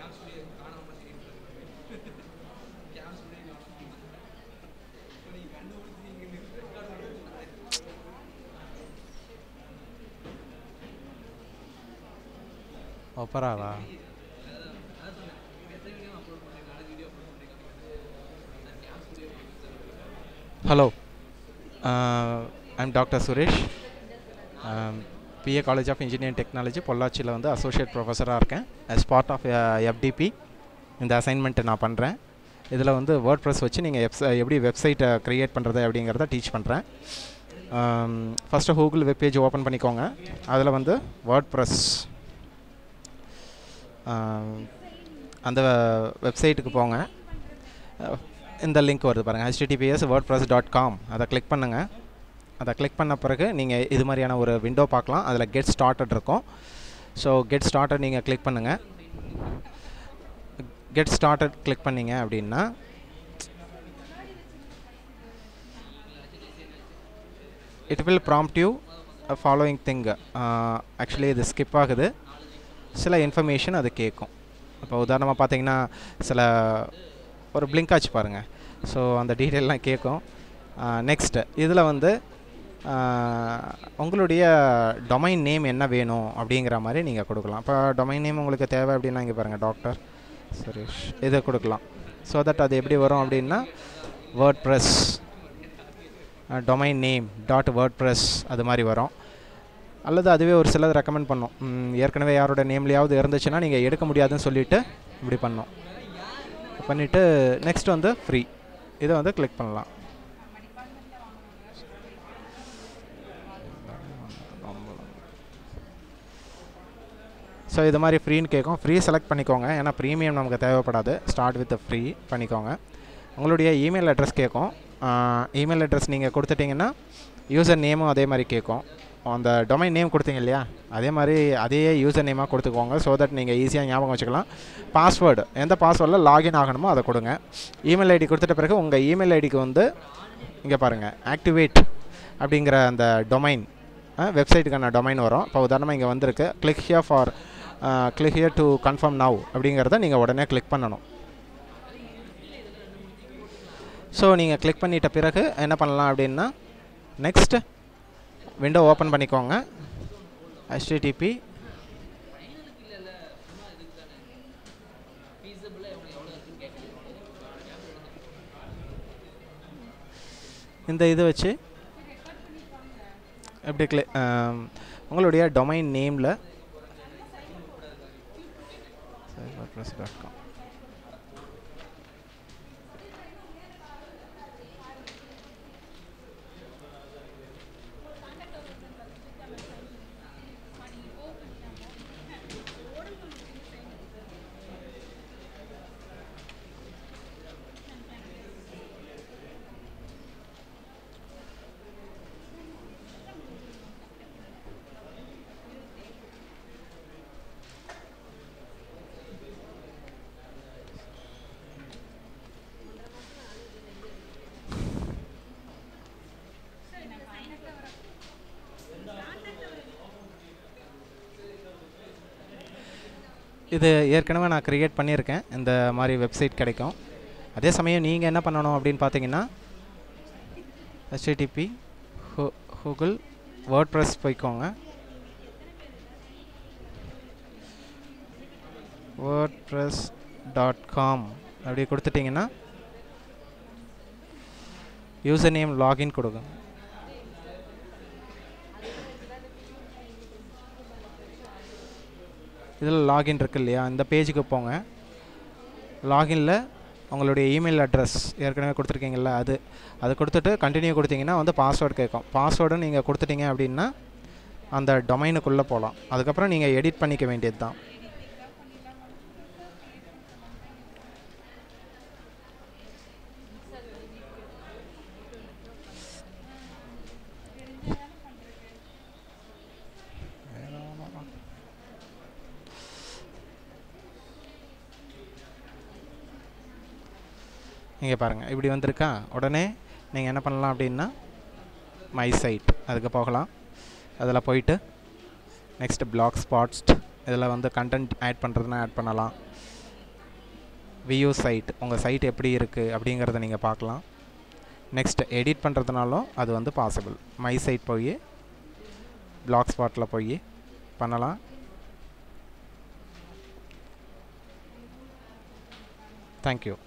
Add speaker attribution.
Speaker 1: ஒப்பராவா hello I'm doctor Suresh PA college of engineering technology பொள்ளாச்சியில் வந்து associate ப்ரொஃபஸராக இருக்கேன் as பார்ட் ஆஃப் எஃப்டிபி இந்த அசைன்மெண்ட்டை நான் பண்ணுறேன் இதில் வந்து வேர்ட் ப்ரெஸ் வச்சு நீங்கள் எப்ஸ் எப்படி வெப்சைட்டை க்ரியேட் பண்ணுறது அப்படிங்கிறத டீச் பண்ணுறேன் first Google web page open பண்ணிக்கோங்க அதில் வந்து வேர்ட் ப்ரெஸ் அந்த வெப்சைட்டுக்கு போங்க அஹ், இந்த லிங்க் வருது பாருங்கள் https wordpress டாட் காம் அதை கிளிக் பண்ணுங்கள் அதை கிளிக் பண்ண பிறகு நீங்கள் இது மாதிரியான ஒரு விண்டோ பார்க்கலாம் அதில் கெட் ஸ்டார்டட் இருக்கும் ஸோ கெட் ஸ்டார்டட் நீங்கள் கிளிக் பண்ணுங்கள் கெட் ஸ்டார்டட் கிளிக் பண்ணீங்க அப்படின்னா it will prompt you following thing actually இது ஸ்கிப் ஆகுது சில இன்ஃபர்மேஷன் அது கேட்கும் இப்போ உதாரணமாக பார்த்தீங்கன்னா சில ஒரு blink ஆச்சு பாருங்கள் ஸோ அந்த டீட்டெயிலெலாம் கேட்கும் நெக்ஸ்ட்டு இதில் வந்து ஆஹ், உங்களுடைய டொமைன் நேம் என்ன வேணும் அப்படிங்கிற மாதிரி நீங்கள் கொடுக்கலாம் இப்போ டொமைன் நேம் உங்களுக்கு தேவை அப்படின்னா இங்கே பாருங்கள் டாக்டர் சுரேஷ் இதை கொடுக்கலாம் ஸோ தட் அது எப்படி வரும் அப்படின்னா WordPress domain name dot WordPress அது மாதிரி வரும் அல்லது அதுவே ஒரு சிலது ரெக்கமெண்ட் பண்ணும் ம், ஏற்கனவே யாரோட நேம்லையாவது இருந்துச்சுன்னா நீங்கள் எடுக்க முடியாதுன்னு சொல்லிவிட்டு இப்படி பண்ணோம் பண்ணிவிட்டு நெக்ஸ்ட் வந்து ஃப்ரீ இதை வந்து கிளிக் பண்ணலாம் ஸோ இது மாதிரி ஃப்ரீன்னு கேட்கும் ஃப்ரீ செலக்ட் பண்ணிக்கோங்க ஏன்னா ப்ரீமியம் நமக்கு தேவைப்படாது ஸ்டார்ட் வித் ஃப்ரீ பண்ணிக்கோங்க உங்களுடைய இமெயில் அட்ரஸ் கேட்கும் இமெயில் அட்ரஸ் நீங்கள் கொடுத்துட்டிங்கன்னா யூசர் நேமும் அதே மாதிரி கேட்கும் அந்த டொமைன் நேம் கொடுத்தீங்க இல்லையா அதே மாதிரி அதே யூசர் நேமாக கொடுத்துக்கோங்க ஸோ தட் நீங்கள் ஈஸியாக ஞாபகம் வச்சுக்கலாம் பாஸ்வேர்டு எந்த பாஸ்வேர்டில் லாகின் ஆகணுமோ அதை கொடுங்க இமெயில் ஐடி கொடுத்துட்ட பிறகு உங்கள் இமெயில் ஐடிக்கு வந்து இங்கே பாருங்கள் ஆக்டிவேட் அப்படிங்கிற அந்த டொமைன் வெப்சைட்டுக்கான டொமைன் வரும் இப்போ உதாரணமாக இங்கே வந்திருக்கு click here for click here to confirm now அப்படிங்கிறத நீங்கள் உடனே கிளிக் பண்ணணும் ஸோ நீங்கள் கிளிக் பண்ணிட்ட பிறகு என்ன பண்ணலாம் அப்படின்னா நெக்ஸ்ட் விண்டோ ஓப்பன் பண்ணிக்கோங்க http இந்த இது வச்சு எப்படி கிளி உங்களுடைய டொமைன் நேமில் டாட் காம் இது ஏற்கனவே நான் க்ரியேட் பண்ணியிருக்கேன் இந்த மாதிரி வெப்சைட் கிடைக்கும் அதே சமயம் நீங்கள் என்ன பண்ணணும் அப்படின்னு பார்த்தீங்கன்னா http கூகுள் வேர்ட் ப்ரெஸ் போய்க்கோங்க வேர்ட் ப்ரெஸ் டாட் காம் அப்படி கொடுத்துட்டிங்கன்னா யூசர் நேம் லாகின் கொடுங்க இதில் லாகின் இருக்கு இல்லையா இந்த பேஜுக்கு போங்க லாகின்ல உங்களுடைய இமெயில் அட்ரஸ் ஏற்கனவே கொடுத்துருக்கீங்கல்ல அது அது கொடுத்துட்டு கண்டினியூ கொடுத்தீங்கன்னா வந்து பாஸ்வேர்டு கேட்கும் பாஸ்வேர்டு நீங்கள் கொடுத்துட்டீங்க அப்படின்னா அந்த டொமைனுக்குள்ளே போகலாம் அதுக்கப்புறம் நீங்கள் எடிட் பண்ணிக்க வேண்டியது தான் இங்கே பாருங்கள் இப்படி வந்திருக்கா உடனே நீங்கள் என்ன பண்ணலாம் அப்படின்னா மை சைட் அதுக்கு போகலாம் அதில் போயிட்டு நெக்ஸ்ட் பிளாக் ஸ்பாட்ஸ் இதில் வந்து கண்டென்ட் ஆட் பண்ணுறதுனா ஆட் பண்ணலாம் வியூ சைட் உங்கள் சைட் எப்படி இருக்குது அப்படிங்கிறத நீங்கள் பார்க்கலாம் நெக்ஸ்ட் எடிட் பண்ணுறதுனாலும் அது வந்து பாசிபிள் மை சைட் போய் பிளாக் ஸ்பாட்டில் போய் பண்ணலாம் தேங்க்யூ